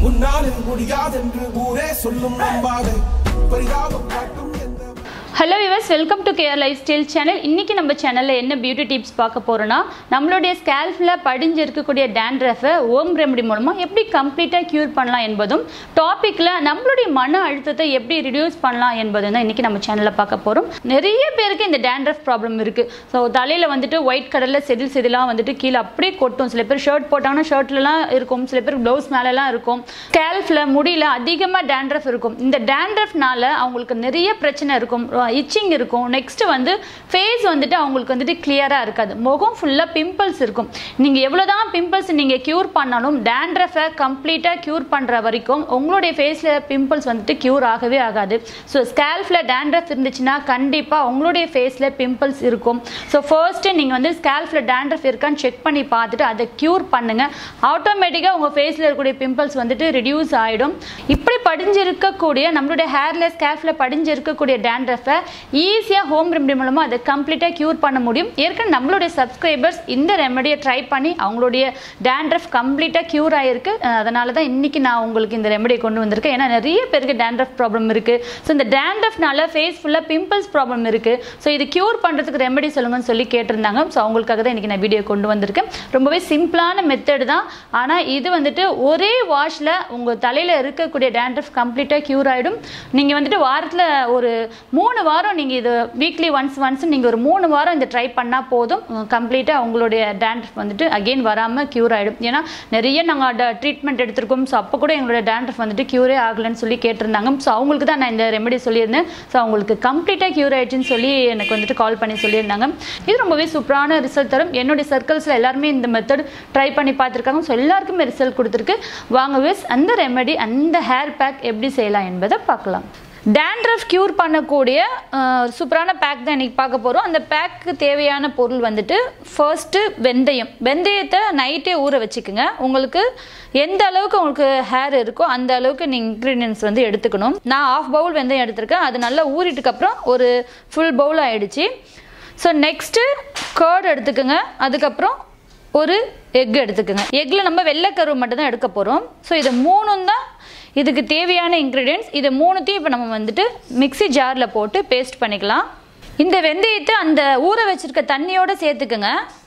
உன்னால் இது முடியாதென்று ஊரே சொல்லும் நம்பாது பரிதாபம் காட்டும் எந்த hello viewers welcome to KR lifestyle channel இன்றைக்கி நம்ம சேனலில் என்ன பியூட்டி டிப்ஸ் பார்க்க போகிறோன்னா நம்மளுடைய ஸ்கேல்ஃபில் படிஞ்சு இருக்கக்கூடிய டேண்ட்ரஃபை ஓம் ரெமடி மூலமாக எப்படி கம்ப்ளீட்டாக க்யூர் பண்ணலாம் என்பதும் டாப்பிக்கில் நம்மளுடைய மன அழுத்தத்தை எப்படி ரிடியூஸ் பண்ணலாம் என்பதும் தான் இன்றைக்கி நம்ம சேனலில் பார்க்க போகிறோம் நிறைய பேருக்கு இந்த டேண்ட்ரஃப் ப்ராப்ளம் இருக்குது ஸோ தலையில் வந்துட்டு ஒயிட் கலரில் செதில் செதிலாக வந்துட்டு கீழே அப்படியே கொட்டும் சில பேர் ஷர்ட் போட்டாங்கன்னா ஷர்ட்லலாம் இருக்கும் சில பேர் ப்ளவுஸ் மேலெலாம் இருக்கும் ஸ்கேல்ஃபில் முடியல அதிகமாக டேண்ட்ரஃப் இருக்கும் இந்த டேண்ட்ரஃப்னால அவங்களுக்கு நிறைய பிரச்சனை இருக்கும் இச்சிங் இருக்கும் நெக்ஸ்ட் வந்து ஃபேஸ் வந்துட்டு அவங்களுக்கு வந்துட்டு கிளியராக இருக்காது முகம் ஃபுல்லாக பிம்பிள்ஸ் இருக்கும் நீங்கள் எவ்வளோதான் பிம்பிள்ஸ் நீங்கள் க்யூர் பண்ணாலும் டேண்ட்ரஃபை கம்ப்ளீட்டாக க்யூர் பண்ணுற வரைக்கும் உங்களுடைய ஃபேஸில் பிம்பிள்ஸ் வந்துட்டு க்யூர் ஆகவே ஆகாது ஸோ ஸ்கேல்ஃபில் டேண்ட்ரஃப் இருந்துச்சுன்னா கண்டிப்பாக உங்களுடைய ஃபேஸில் பிம்பிள்ஸ் இருக்கும் ஸோ ஃபர்ஸ்ட்டு நீங்கள் வந்து ஸ்கேல்ஃபில் டேண்ட்ரஃப் இருக்கான்னு செக் பண்ணி பார்த்துட்டு அதை க்யூர் பண்ணுங்கள் ஆட்டோமேட்டிக்காக உங்கள் ஃபேஸில் இருக்கக்கூடிய பிம்பிள்ஸ் வந்துட்டு ரிடியூஸ் ஆகிடும் இப்படி படிஞ்சிருக்கக்கூடிய நம்மளுடைய ஹேர்ல ஸ்கேல்ஃபில் படிஞ்சிருக்கக்கூடிய டேண்ட்ரஃபை ஈஸியாக ஹோம் ரெமடி மூலமாக அதை கம்ப்ளீட்டாக க்யூர் பண்ண முடியும் ஏற்கனவே நம்மளுடைய சப்ஸ்கிரைபர்ஸ் இந்த ரெமடியை ட்ரை பண்ணி அவங்களுடைய டேண்ட்ரஃப் கம்ப்ளீட்டாக க்யூர் ஆகிருக்கு அதனால தான் இன்றைக்கி நான் உங்களுக்கு இந்த ரெமடியை கொண்டு வந்திருக்கேன் ஏன்னா நிறைய பேருக்கு டேண்ட்ரஃப் ப்ராப்ளம் இருக்குது ஸோ இந்த டேண்ட்ரஃப்னால ஃபேஸ் ஃபுல்லாக பிம்பிள்ஸ் ப்ராப்ளம் இருக்குது ஸோ இது க்யூர் பண்ணுறதுக்கு ரெமடி சொல்லுங்கன்னு சொல்லி கேட்டிருந்தாங்க ஸோ அவங்களுக்காக தான் இன்றைக்கி நான் வீடியோ கொண்டு வந்திருக்கேன் ரொம்பவே சிம்பிளான மெத்தட் தான் ஆனால் இது வந்துட்டு ஒரே வாஷில் உங்கள் தலையில் இருக்கக்கூடிய டேண்ட்ரஃப் கம்ப்ளீட்டாக க்யூர் ஆகிடும் நீங்கள் வந்துட்டு வாரத்தில் ஒரு மூணு வாரம் நீங்கள் இது வீக்லி ஒன்ஸ் ஒன்ஸ் நீங்கள் ஒரு மூணு வாரம் இந்த ட்ரை பண்ணால் போதும் கம்ப்ளீட்டாக உங்களுடைய டேண்ட்ரஃப் வந்துட்டு அகெயின் வராமல் க்யூர் ஆகிடும் ஏன்னா நிறைய நாங்கள் ட்ரீட்மெண்ட் எடுத்திருக்கோம் ஸோ அப்போ கூட எங்களோட டேண்ட்ரஃப் வந்துட்டு க்யூரே ஆகலைன்னு சொல்லி கேட்டிருந்தாங்க ஸோ அவங்களுக்கு தான் நான் இந்த ரெமெடி சொல்லியிருந்தேன் ஸோ அவங்களுக்கு கம்ப்ளீட்டாக க்யூர் ஆயிடுச்சுன்னு சொல்லி எனக்கு வந்துட்டு கால் பண்ணி சொல்லியிருந்தாங்க இது ரொம்பவே சூப்பரான ரிசல்ட் தரும் என்னுடைய சர்க்கிள்ஸில் எல்லாருமே இந்த மெத்தட் ட்ரை பண்ணி பார்த்துருக்காங்க ஸோ எல்லாருக்குமே ரிசல்ட் கொடுத்துருக்கு வாங்க விஸ் அந்த ரெமெடி அந்த ஹேர் பேக் எப்படி செய்யலாம் என்பதை பார்க்கலாம் டேண்ட்ரஃப் க்யூர் பண்ணக்கூடிய அஹ், சூப்பரான பேக் தான் இன்றைக்கி பார்க்க போகிறோம் அந்த பேக்கு தேவையான பொருள் வந்துட்டு ஃபர்ஸ்ட்டு வெந்தயம் வெந்தயத்தை நைட்டே ஊற வச்சுக்கோங்க உங்களுக்கு எந்த அளவுக்கு உங்களுக்கு ஹேர் இருக்கோ அந்த அளவுக்கு நீங்கள் இன்க்ரீடியன்ஸ் வந்து எடுத்துக்கணும் நான் ஆஃப் பவுல் வெந்தயம் எடுத்திருக்கேன் அது நல்லா ஊறிட்டுக்கப்புறம் ஒரு ஃபுல் பவுல் ஆயிடுச்சு ஸோ நெக்ஸ்ட்டு கேர்டு எடுத்துக்கோங்க அதுக்கப்புறம் ஒரு எக் எடுத்துக்கோங்க எக்கில் நம்ம வெள்ளைக்கருவு மட்டும் தான் எடுக்க போகிறோம் ஸோ இது மூணும் தான் இதுக்கு தேவையான இன்க்ரீடியன்ஸ் இது மூணுத்தையும் இப்போ நம்ம வந்துட்டு மிக்ஸி ஜாரில் போட்டு பேஸ்ட் பண்ணிக்கலாம் இந்த வெந்தயத்தை அந்த ஊற வச்சிருக்க தண்ணியோடு சேர்த்துக்குங்க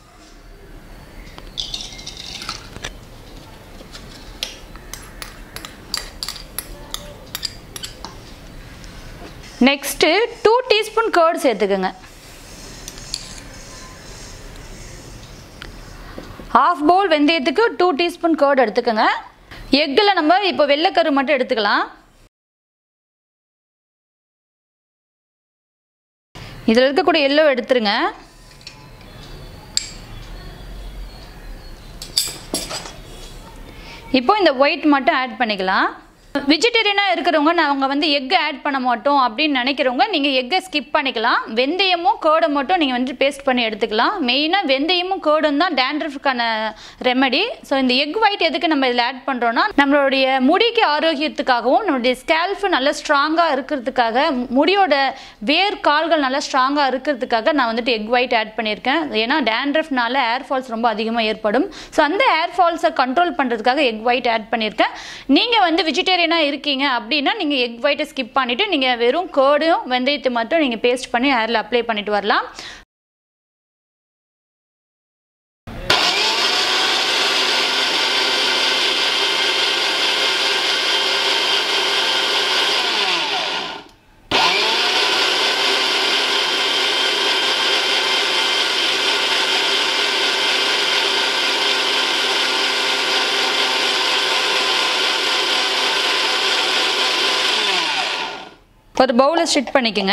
நெக்ஸ்ட்டு டூ டீஸ்பூன் கேர்டு சேர்த்துக்குங்க ஹாஃப் பவுல் வெந்தயத்துக்கு டூ டீஸ்பூன் கேர்டு எடுத்துக்கோங்க எக்கில் நம்ம இப்போ வெள்ளைக்கரு மட்டும் எடுத்துக்கலாம் இதில் இருக்கக்கூடிய எல்லோ எடுத்துருங்க இப்போ இந்த ஒயிட் மட்டும் ஆட் பண்ணிக்கலாம் வெஜிடேரியனாக இருக்கிறவங்க நாங்கள் வந்து எக் ஆட் பண்ண மாட்டோம் அப்படின்னு நினைக்கிறவங்க நீங்கள் எக்கை ஸ்கிப் பண்ணிக்கலாம் வெந்தயமும் கேர்டை மட்டும் நீங்கள் வந்து பேஸ்ட் பண்ணி எடுத்துக்கலாம் மெயினாக வெந்தயமும் கேர்டும் தான் டேண்ட்ரஃப்க்கான ரெமெடி ஸோ இந்த எக் ஒயிட் எதுக்கு நம்ம இதில் ஆட் பண்ணுறோன்னா நம்மளுடைய முடிக்கு ஆரோக்கியத்துக்காகவும் நம்மளுடைய ஸ்கேல்ஃபு நல்லா ஸ்ட்ராங்காக இருக்கிறதுக்காக முடியோட வேர் கால்கள் நல்லா ஸ்ட்ராங்காக இருக்கிறதுக்காக நான் வந்துட்டு எக் ஒயிட் ஆட் பண்ணியிருக்கேன் ஏன்னா டேண்ட்ரஃப்னால ஏர் ஃபால்ஸ் ரொம்ப அதிகமாக ஏற்படும் ஸோ அந்த ஏர் ஃபால்ஸை கண்ட்ரோல் பண்ணுறதுக்காக எக் ஒயிட் ஆட் பண்ணியிருக்கேன் நீங்கள் வந்து வெஜிடேரியனாக இருக்கீங்க அப்படின்னா நீங்கள் எக் ஒயிட்டை ஸ்கிப் பண்ணிவிட்டு நீங்கள் வெறும் கேர்டும் வெந்தயத்தை மட்டும் நீங்கள் பேஸ்ட் பண்ணி ஹேரில் அப்ளை பண்ணிட்டு வரலாம் ஒரு பவுலை ஸ்டிட் பண்ணிக்கோங்க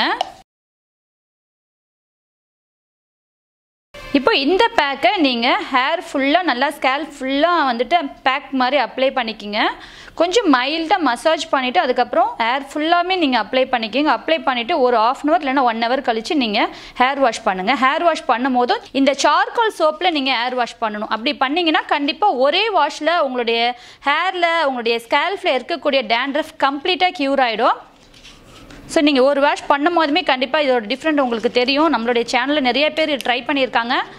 இப்போ இந்த பேக்கை நீங்கள் ஹேர் ஃபுல்லாக நல்லா ஸ்கேல் ஃபுல்லாக வந்துட்டு பேக் மாதிரி அப்ளை பண்ணிக்கிங்க கொஞ்சம் மைல்டாக மசாஜ் பண்ணிவிட்டு அதுக்கப்புறம் ஹேர் ஃபுல்லாமே நீங்கள் அப்ளை பண்ணிக்கிங்க அப்ளை பண்ணிவிட்டு ஒரு ஆஃப் அன் ஹவர் இல்லைன்னா ஒன் ஹவர் கழித்து நீங்கள் ஹேர் வாஷ் பண்ணுங்கள் ஹேர் வாஷ் பண்ணும் போதும் இந்த சார்கோல் சோப்பில் நீங்கள் ஹேர் வாஷ் பண்ணணும் அப்படி பண்ணிங்கன்னா கண்டிப்பாக ஒரே வாஷில் உங்களுடைய ஹேரில் உங்களுடைய ஸ்கேல்ஃபில் இருக்கக்கூடிய டேண்ட்ரஃப் கம்ப்ளீட்டாக க்யூர் ஆகிடும் ஸோ நீங்கள் ஒரு வாஷ் பண்ணும் போதுமே கண்டிப்பாக இதோட டிஃப்ரெண்ட் உங்களுக்கு தெரியும் நம்மளுடைய சேனலில் நிறைய பேர் ட்ரை பண்ணியிருக்காங்க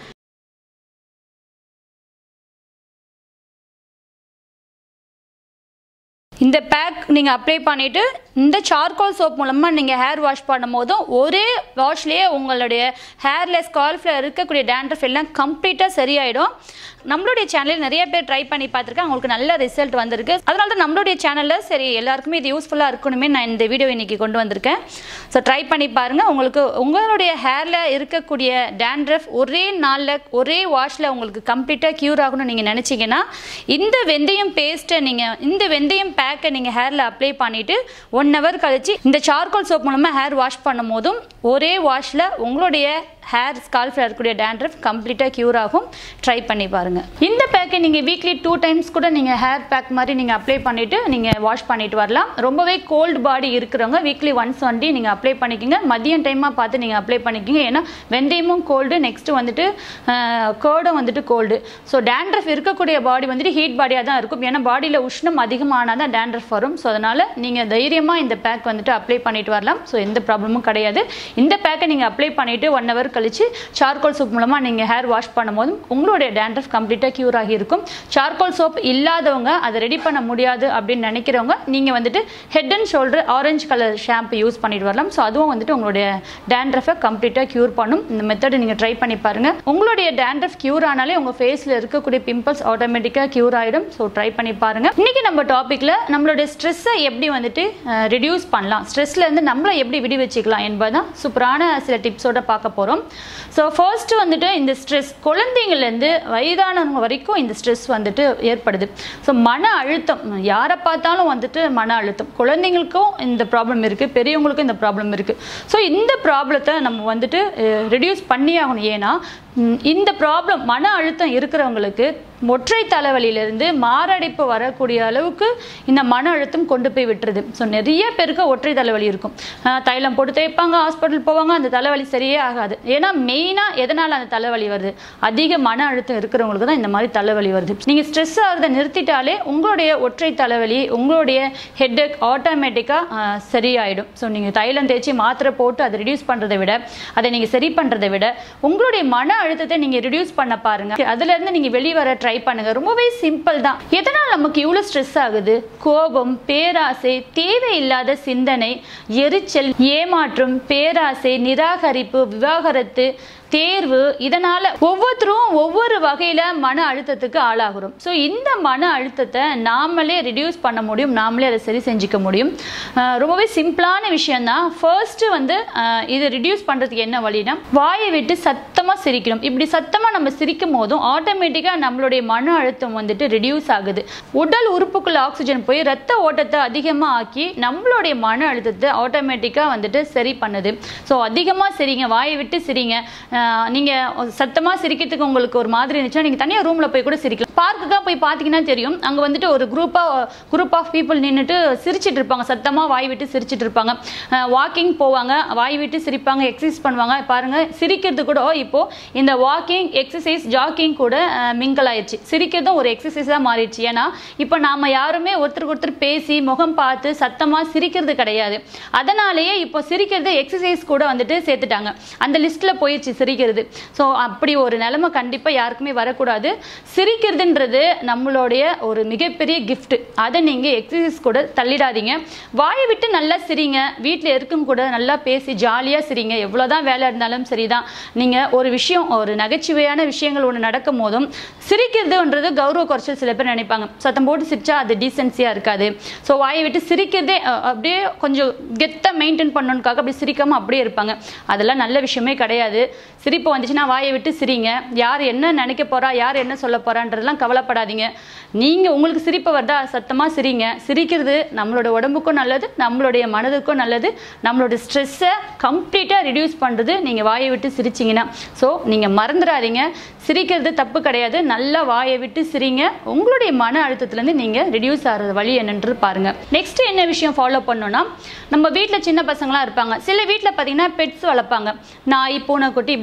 இந்த பேக் நீங்கள் அப்ளை பண்ணிவிட்டு இந்த சார்கோல் சோப் மூலமாக நீங்கள் ஹேர் வாஷ் பண்ணும்போதும் ஒரே வாஷ்லேயே உங்களுடைய ஹேரில் ஸ்கால்ஃபில் இருக்கக்கூடிய டேண்ட்ரஃப் எல்லாம் கம்ப்ளீட்டாக சரியாயிடும் நம்மளுடைய சேனலில் நிறைய பேர் ட்ரை பண்ணி பார்த்துருக்கேன் அவங்களுக்கு நல்ல ரிசல்ட் வந்திருக்கு அதனால தான் நம்மளுடைய சேனலில் சரி எல்லாருக்குமே இது யூஸ்ஃபுல்லாக இருக்கணுமே நான் இந்த வீடியோ இன்னைக்கு கொண்டு வந்திருக்கேன் ஸோ ட்ரை பண்ணி பாருங்கள் உங்களுக்கு உங்களுடைய ஹேரில் இருக்கக்கூடிய டேண்ட்ரஃப் ஒரே நாளில் ஒரே வாஷில் உங்களுக்கு கம்ப்ளீட்டாக க்யூர் ஆகணும்னு நீங்கள் நினச்சிங்கன்னா இந்த வெந்தயம் பேஸ்ட்டை நீங்கள் இந்த வெந்தயம் பேக்கை நீங்கள் ஹேரில் அப்ளை பண்ணிவிட்டு ஒன் ஹவர் கழிச்சு இந்த சார்கோல் சோப் மூலமாக ஹேர் வாஷ் பண்ணும் போதும் ஒரே வாஷில் உங்களுடைய ஹேர் ஸ்கால்ஃபில் இருக்கக்கூடிய டேண்ட்ரஃப் கம்ப்ளீட்டாக க்யூர் ஆகும் ட்ரை பண்ணி பாருங்கள் இந்த பேக்கை நீங்கள் வீக்லி டூ டைம்ஸ் கூட நீங்கள் ஹேர் பேக் மாதிரி நீங்கள் அப்ளை பண்ணிவிட்டு நீங்கள் வாஷ் பண்ணிட்டு வரலாம் ரொம்பவே கோல்டு பாடி இருக்கிறவங்க வீக்லி ஒன்ஸ் வண்டி நீங்கள் அப்ளை பண்ணிக்கோங்க மதியம் டைமாக பார்த்து நீங்கள் அப்ளை பண்ணிக்கோங்க ஏன்னா வெந்தயமும் கோல்டு நெக்ஸ்ட்டு வந்துட்டு கேர்டும் வந்துட்டு கோல்டு ஸோ டேண்ட்ரஃப் இருக்கக்கூடிய பாடி வந்துட்டு ஹீட் பாடியாக தான் இருக்கும் ஏன்னா பாடியில் உஷ்ணம் அதிகமானால் தான் டேண்ட்ரஃப் வரும் ஸோ அதனால் நீங்கள் தைரியமாக இந்த பேக் வந்துட்டு அப்ளை பண்ணிட்டு வரலாம் ஸோ எந்த ப்ராப்ளமும் கிடையாது இந்த பேக்கை நீங்கள் அப்ளை பண்ணிவிட்டு ஒன் ஹவர் கழிச்சு சார்கோல் சோப் மூலமாக நீங்கள் ஹேர் வாஷ் பண்ணும்போது உங்களுடைய டேண்ட்ரஃப் கம்ப்ளீட்டாக க்யூர் ஆகி இருக்கும் சார்கோல் சோப் இல்லாதவங்க அதை ரெடி பண்ண முடியாது அப்படின்னு நினைக்கிறவங்க நீங்கள் வந்துட்டு ஹெட் அண்ட் ஷோல்டர் ஆரஞ்சு கலர் ஷாம்பு யூஸ் பண்ணிட்டு வரலாம் ஸோ அதுவும் வந்துட்டு உங்களுடைய டேண்ட்ரஃபை கம்ப்ளீட்டாக க்யூர் பண்ணும் இந்த மெத்தடை நீங்கள் ட்ரை பண்ணி பாருங்கள் உங்களுடைய டேண்ட்ரஃப் க்யூர் ஆனாலே உங்கள் ஃபேஸில் இருக்கக்கூடிய பிம்பிள்ஸ் ஆட்டோமேட்டிக்காக க்யூர் ஆகிடும் ஸோ ட்ரை பண்ணி பாருங்கள் இன்றைக்கி நம்ம டாப்பிக்கில் நம்மளுடைய ஸ்ட்ரெஸ்ஸை எப்படி வந்துட்டு ரிடியூஸ் பண்ணலாம் ஸ்ட்ரெஸ்லேருந்து நம்மளை எப்படி விடி வச்சுக்கலாம் என்பதுதான் சூப்பரான சில டிப்ஸோட பார்க்க போகிறோம் ஸோ ஃபர்ஸ்ட் வந்துட்டு இந்த ஸ்ட்ரெஸ் குழந்தைங்கள்லேருந்து வயதானவங்க வரைக்கும் இந்த ஸ்ட்ரெஸ் வந்துட்டு ஏற்படுது ஸோ மன அழுத்தம் யாரை பார்த்தாலும் வந்துட்டு மன அழுத்தம் குழந்தைங்களுக்கும் இந்த ப்ராப்ளம் இருக்குது பெரியவங்களுக்கும் இந்த ப்ராப்ளம் இருக்குது ஸோ இந்த ப்ராப்ளத்தை நம்ம வந்துட்டு ரெடியூஸ் பண்ணி ஆகணும் ஏன்னா ம், இந்த ப்ராப்ளம் மன அழுத்தம் இருக்கிறவங்களுக்கு ஒற்றை தலைவலியிலிருந்து மாரடைப்பு வரக்கூடிய அளவுக்கு இந்த மன அழுத்தம் கொண்டு போய் விட்டுருது ஸோ நிறைய பேருக்கு ஒற்றை தலைவலி இருக்கும் அஹ் தைலம் போட்டு தேய்ப்பாங்க ஹாஸ்பிட்டல் போவாங்க அந்த தலைவலி சரியே ஆகாது ஏன்னா மெயினாக எதனால் அந்த தலைவலி வருது அதிக மன அழுத்தம் இருக்கிறவங்களுக்கு தான் இந்த மாதிரி தலைவலி வருது நீங்கள் ஸ்ட்ரெஸ் ஆகிறத நிறுத்திட்டாலே உங்களுடைய ஒற்றை தலைவலி உங்களுடைய ஹெட்டேக் ஆட்டோமேட்டிக்காக சரியாயிடும் ஸோ நீங்கள் தைலம் தேய்ச்சி மாத்திரை போட்டு அதை ரிடியூஸ் பண்ணுறதை விட அதை நீங்கள் சரி பண்ணுறதை விட உங்களுடைய மன அழுத்தத்தை நீங்கள் ரிடியூஸ் பண்ண பாருங்க அதுலேருந்து நீங்கள் வெளியே வர ட்ரை பண்ணுங்க ரொம்பவே சிம்பிள் தான் எதனால் நமக்கு இவ்வளோ ஸ்ட்ரெஸ் ஆகுது கோபம் பேராசை தேவையில்லாத சிந்தனை எரிச்சல் ஏமாற்றம் பேராசை நிராகரிப்பு விவாகரத்து தேர்வு இதனால ஒவ்வொருத்தரும் ஒவ்வொரு வகையில மன அழுத்தத்துக்கு ஆளாகிறோம் ஸோ இந்த மன அழுத்தத்தை நாமளே ரிடியூஸ் பண்ண முடியும் நாமளே அதை சரி செஞ்சுக்க முடியும் அஹ் ரொம்பவே சிம்பிளான விஷயம் தான் ஃபர்ஸ்ட் வந்து அஹ் இதை ரிடியூஸ் பண்றதுக்கு என்ன வழினா வாயை விட்டு சத்தமா சிரிக்கணும் இப்படி சத்தமா நம்ம சிரிக்கும் போதும் ஆட்டோமேட்டிக்கா நம்மளுடைய மன அழுத்தம் வந்துட்டு ரிடியூஸ் ஆகுது உடல் உறுப்புக்குள்ள ஆக்சிஜன் போய் ரத்த ஓட்டத்தை அதிகமா ஆக்கி நம்மளுடைய மன அழுத்தத்தை ஆட்டோமேட்டிக்கா வந்துட்டு சரி பண்ணுது ஸோ அதிகமா சிரிங்க வாயை விட்டு சிரிங்க அஹ் நீங்க சத்தமா சிரிக்கிறதுக்கு உங்களுக்கு ஒரு மாதிரி இருந்துச்சுன்னா நீங்க தனியா ரூம்ல போய் கூட சிரிக்கலாம் பார்க்குக்கா போய் பார்த்தீங்கன்னா தெரியும் அங்க வந்துட்டு ஒரு குரூப்பா குரூப் ஆஃப் பீப்புள் நின்றுட்டு சிரிச்சிட்டு இருப்பாங்க சத்தமா வாய் விட்டு சிரிச்சிட்டு இருப்பாங்க வாக்கிங் போவாங்க வாய் விட்டு சிரிப்பாங்க எக்ஸசைஸ் பண்ணுவாங்க பாருங்க சிரிக்கிறது கூட இப்போ இந்த வாக்கிங் எக்ஸசைஸ் ஜாக்கிங் கூட மிங்கல் ஆயிடுச்சு சிரிக்கிறதும் ஒரு எக்ஸசைஸாக மாறிடுச்சு ஏன்னா இப்போ நாம யாருமே ஒருத்தருக்கு ஒருத்தர் பேசி முகம் பார்த்து சத்தமா சிரிக்கிறது கிடையாது அதனாலேயே இப்போ சிரிக்கிறது எக்ஸசைஸ் கூட வந்துட்டு சேர்த்துட்டாங்க அந்த லிஸ்ட்ல போயிடுச்சு சிரிக்கிறது ஸோ அப்படி ஒரு நிலைமை கண்டிப்பா யாருக்குமே வரக்கூடாது சிரிக்கிறதுன்றது நம்மளுடைய ஒரு மிகப்பெரிய gift அதை நீங்க எக்ஸசைஸ் கூட தள்ளிடாதீங்க வாயை விட்டு நல்லா சிரிங்க வீட்டில் இருக்கும் கூட நல்லா பேசி ஜாலியா சிரிங்க எவ்வளவுதான் வேலை இருந்தாலும் சரிதான் நீங்க ஒரு விஷயம் ஒரு நகைச்சுவையான விஷயங்கள் ஒன்று நடக்கும் போதும் சிரிக்கிறதுன்றது கௌரவ குறைச்சல் சில பேர் நினைப்பாங்க சத்தம் போட்டு சிரிச்சா அது டீசென்சியா இருக்காது ஸோ வாயை விட்டு சிரிக்கிறதே அஹ், அப்படியே கொஞ்சம் கெத்தா மெயின்டைன் பண்ணணுக்காக அப்படி சிரிக்காம அப்படியே இருப்பாங்க அதெல்லாம் நல்ல விஷயமே கிடையாது சிரிப்பு வந்துச்சுன்னா வாயை விட்டு சிரிங்க யார் என்ன நினைக்க போறா யார் என்ன சொல்ல போறான்றதெல்லாம் கவலைப்படாதீங்க நீங்க உங்களுக்கு சிரிப்பு வருதா சத்தமா சிரிங்க சிரிக்கிறது நம்மளோட உடம்புக்கும் நல்லது நம்மளுடைய மனதுக்கும் நல்லது நம்மளோட ஸ்ட்ரெஸ்ஸை கம்ப்ளீட்டா ரிடியூஸ் பண்றது நீங்க வாயை விட்டு சிரிச்சீங்கன்னா ஸோ நீங்க மறந்துடாதீங்க சிரிக்கிறது தப்பு கிடையாது நல்லா வாயை விட்டு சிரிங்க உங்களுடைய மன அழுத்தத்துலேருந்து நீங்கள் ரிடியூஸ் ஆகிறது வழி என்னன்றது பாருங்க நெக்ஸ்ட் என்ன விஷயம் ஃபாலோ பண்ணோம்னா நம்ம வீட்டில் சின்ன பசங்களாம் இருப்பாங்க சில வீட்டில் பார்த்தீங்கன்னா பெட்ஸ் வளர்ப்பாங்க நாய் பூனைக்குட்டி இப்படி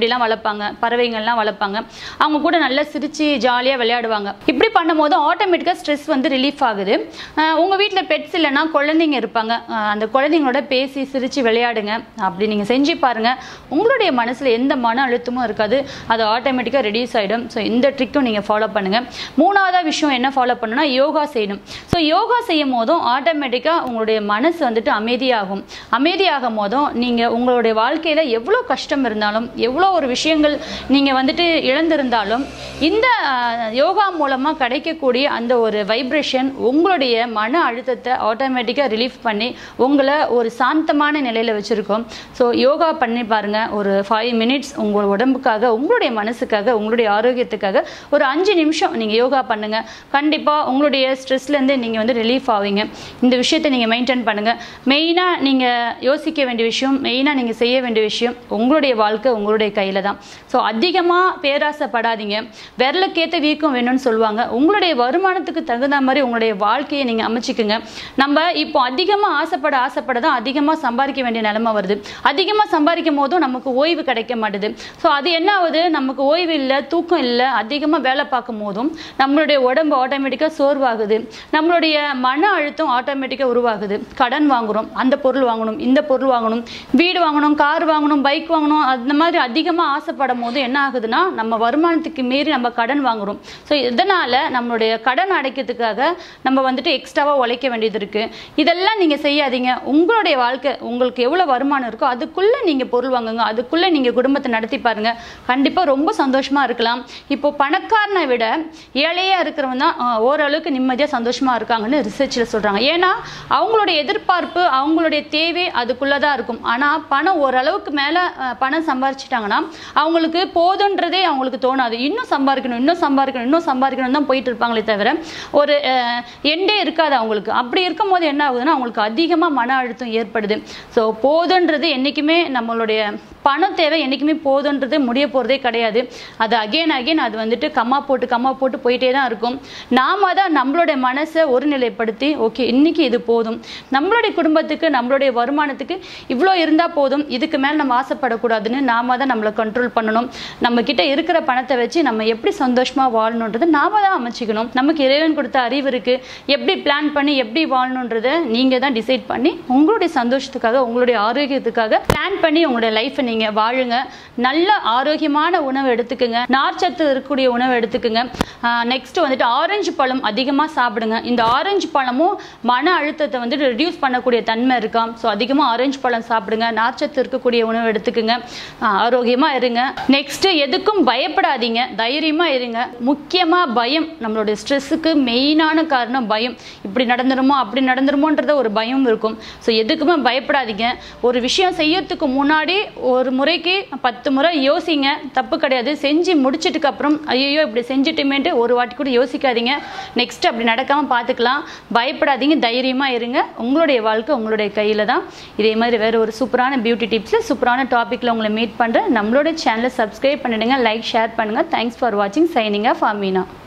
இப்படிலாம் வளர்ப்பாங்க பறவைங்கள்லாம் வளர்ப்பாங்க அவங்க கூட நல்லா சிரிச்சு ஜாலியாக விளையாடுவாங்க இப்படி பண்ணும்போது ஆட்டோமேட்டிக்காக ஸ்ட்ரெஸ் வந்து ரிலீஃப் ஆகுது அஹ் உங்க வீட்டில் பெட்ஸ் இல்லைன்னா குழந்தைங்க இருப்பாங்க அஹ் அந்த குழந்தைங்களோட பேசி சிரிச்சு விளையாடுங்க அப்படி நீங்கள் செஞ்சு பாருங்க உங்களுடைய மனசில் எந்த மன அழுத்தமும் இருக்காது அது ஆட்டோமேட்டிக்காக ரெடியூஸ் ஆகிடும் ஸோ இந்த ட்ரிக்கும் நீங்கள் ஃபாலோ பண்ணுங்க மூணாவதாக விஷயம் என்ன ஃபாலோ பண்ணணும்னா யோகா செய்யணும் ஸோ யோகா செய்யும் போதும் ஆட்டோமேட்டிக்காக உங்களுடைய மனசு வந்துட்டு அமைதியாகும் அமைதியாகும் போதும் நீங்கள் உங்களுடைய வாழ்க்கையில் எவ்வளோ கஷ்டம் இருந்தாலும் எவ்வளோ ஒரு விஷயங்கள் நீங்கள் வந்துட்டு இழந்திருந்தாலும் இந்த அஹ், யோகா மூலமாக கிடைக்கக்கூடிய அந்த ஒரு வைப்ரேஷன் உங்களுடைய மன அழுத்தத்தை ஆட்டோமேட்டிக்காக ரிலீஃப் பண்ணி உங்களை ஒரு சாந்தமான நிலையில் வச்சுருக்கோம் ஸோ யோகா பண்ணி பாருங்கள் ஒரு ஃபைவ் மினிட்ஸ் உங்கள் உடம்புக்காக உங்களுடைய மனசுக்காக உங்களுடைய ஆரோக்கியத்துக்காக ஒரு அஞ்சு நிமிஷம் நீங்கள் யோகா பண்ணுங்கள் கண்டிப்பாக உங்களுடைய ஸ்ட்ரெஸ்லேருந்து நீங்கள் வந்து ரிலீஃப் ஆவீங்க இந்த விஷயத்தை நீங்கள் மெயின்டைன் பண்ணுங்கள் மெயினாக நீங்கள் யோசிக்க வேண்டிய விஷயம் மெயினாக நீங்கள் செய்ய வேண்டிய விஷயம் உங்களுடைய வாழ்க்கை உங்களுடைய கையில் தான் ஸோ அதிகமாக பேராசைப்படாதீங்க விரலுக்கேற்ற வீக்கம் வேணும்னு சொல்லுவாங்க உங்களுடைய வருமானத்துக்கு தகுந்த மாதிரி உங்களுடைய வாழ்க்கையை நீங்கள் அமைச்சிக்குங்க நம்ம இப்போ அதிகமாக ஆசைப்பட ஆசைப்பட தான் அதிகமாக சம்பாதிக்க வேண்டிய நிலைமை வருது அதிகமாக சம்பாதிக்கும் போதும் நமக்கு ஓய்வு கிடைக்க மாட்டுது ஸோ அது என்ன ஆகுது நமக்கு ஓய்வு இல்லை தூக்கம் இல்லை அதிகமாக வேலை பார்க்கும் போதும் நம்மளுடைய உடம்பு ஆட்டோமேட்டிக்காக சோர்வாகுது நம்மளுடைய மன அழுத்தம் ஆட்டோமேட்டிக்காக உருவாகுது கடன் வாங்குறோம் அந்த பொருள் வாங்கணும் இந்த பொருள் வாங்கணும் வீடு வாங்கணும் கார் வாங்கணும் பைக் வாங்கணும் அந்த மாதிரி அதிகமாக ஆசைப்படும் போது என்ன ஆகுதுன்னா நம்ம வருமானத்துக்கு மீறி நம்ம கடன் வாங்குறோம் ஸோ இதனால் நம்மளுடைய கடன் அடைக்கிறதுக்காக நம்ம வந்துட்டு எக்ஸ்ட்ராவாக உழைக்க வேண்டியது இருக்குது இதெல்லாம் நீங்கள் செய்யாதீங்க உங்களுடைய வாழ்க்கை உங்களுக்கு எவ்வளோ வருமானம் இருக்கோ அதுக்குள்ளே நீங்கள் பொருள் வாங்குங்க அதுக்குள்ளே நீங்கள் குடும்பத்தை நடத்தி பாருங்கள் கண்டிப்பாக ரொம்ப சந்தோஷமாக இருக்கலாம் இப்போ பணக்காரனை விட ஏழையாக இருக்கிறவங்க தான் ஆஹ், ஓரளவுக்கு நிம்மதியாக சந்தோஷமாக இருக்காங்கன்னு ரிசர்ச்சில் சொல்கிறாங்க ஏன்னா அவங்களுடைய எதிர்பார்ப்பு அவங்களுடைய தேவை அதுக்குள்ளே தான் இருக்கும் ஆனால் பணம் ஓரளவுக்கு மேலே பணம் சம்பாரிச்சிட்டாங்கன்னா அவங்களுக்கு போதுன்றதே அவங்களுக்கு தோணாது இன்னும் சம்பாதிக்கணும் இன்னும் சம்பாதிக்கணும் இன்னும் சம்பாதிக்கணும் தான் போயிட்டு இருப்பாங்களே தவிர ஒரு எண்டே இருக்காது அவங்களுக்கு அப்படி இருக்கும்போது என்ன ஆகுதுன்னா அவங்களுக்கு அதிகமாக மன அழுத்தம் ஏற்படுது ஸோ போதுன்றது என்றைக்குமே நம்மளுடைய பணம் தேவை என்றைக்குமே போதுன்றது முடிய போகிறதே கிடையாது அது அகைன் அகைன் அது வந்துட்டு கம்மா போட்டு கம்மா போட்டு போயிட்டே தான் இருக்கும் நாம தான் நம்மளுடைய மனசை ஒருநிலைப்படுத்தி ஓகே இன்னைக்கு இது போதும் நம்மளுடைய குடும்பத்துக்கு நம்மளுடைய வருமானத்துக்கு இவ்வளோ இருந்தால் போதும் இதுக்கு மேலே நம்ம ஆசைப்படக்கூடாதுன்னு நாம தான் நம்மளை கண்ட்ரோல் பண்ணணும் நம்ம கிட்ட இருக்கிற பணத்தை வச்சு நம்ம எப்படி சந்தோஷமாக வாழணுன்றது நாம தான் அமைச்சிக்கணும் நமக்கு இறைவன் கொடுத்த அறிவு இருக்கு எப்படி பிளான் பண்ணி எப்படி வாழணுன்றதை நீங்கள் தான் டிசைட் பண்ணி உங்களுடைய சந்தோஷத்துக்காக உங்களுடைய ஆரோக்கியத்துக்காக பிளான் பண்ணி உங்களுடைய லைஃப்பை நீங்கள் வாழுங்க நல்ல ஆரோக்கியமான உணவு எடுத்துக்கோங்க நார்ச்சத்து இருக்கக்கூடிய உணவு எடுத்துக்கோங்க நெக்ஸ்ட் வந்துட்டு ஆரஞ்சு பழம் அதிகமாக சாப்பிடுங்க இந்த ஆரஞ்சு பழமும் மன அழுத்தத்தை வந்துட்டு ரெடியூஸ் பண்ணக்கூடிய தன்மை இருக்காம் ஸோ அதிகமாக ஆரஞ்சு பழம் சாப்பிடுங்க நார்ச்சத்து இருக்கக்கூடிய உணவு எடுத்துக்கோங்க ஆரோக்கியமாக இருங்க நெக்ஸ்ட் எதுக்கும் பயப்படாதீங்க தைரியமாக இருங்க முக்கியமாக பயம் நம்மளுடைய ஸ்ட்ரெஸ்ஸுக்கு மெயினான காரணம் பயம் இப்படி நடந்துருமோ அப்படி நடந்துருமோன்றத ஒரு பயம் இருக்கும் ஸோ எதுக்குமே பயப்படாதீங்க ஒரு விஷயம் செய்யறதுக்கு முன்னாடி ஒரு முறைக்கு பத்து முறை யோசிங்க தப்பு கிடையாது செஞ்சு முடிச்சிட்டுக்கு அப்புறம் ஐயோ இப்படி செஞ்சுட்டுமேன்ட்டு ஒரு வாட்டி கூட யோசிக்காதீங்க நெக்ஸ்ட் அப்படி நடக்காமல் பார்த்துக்கலாம் பயப்படாதீங்க தைரியமாக இருங்க உங்களுடைய வாழ்க்கை உங்களுடைய கையில் தான் இதே மாதிரி வேறு ஒரு சூப்பரான பியூட்டி டிப்ஸில் சூப்பரான டாப்பிக்கில் உங்களை மீட் பண்ணுறேன் நம்மளோட சேனலை சப்ஸ்கிரைப் பண்ணிடுங்க லைக் ஷேர் பண்ணுங்கள் தேங்க்ஸ் ஃபார் வாட்சிங் சைனிங் ஆஃப் அமீனா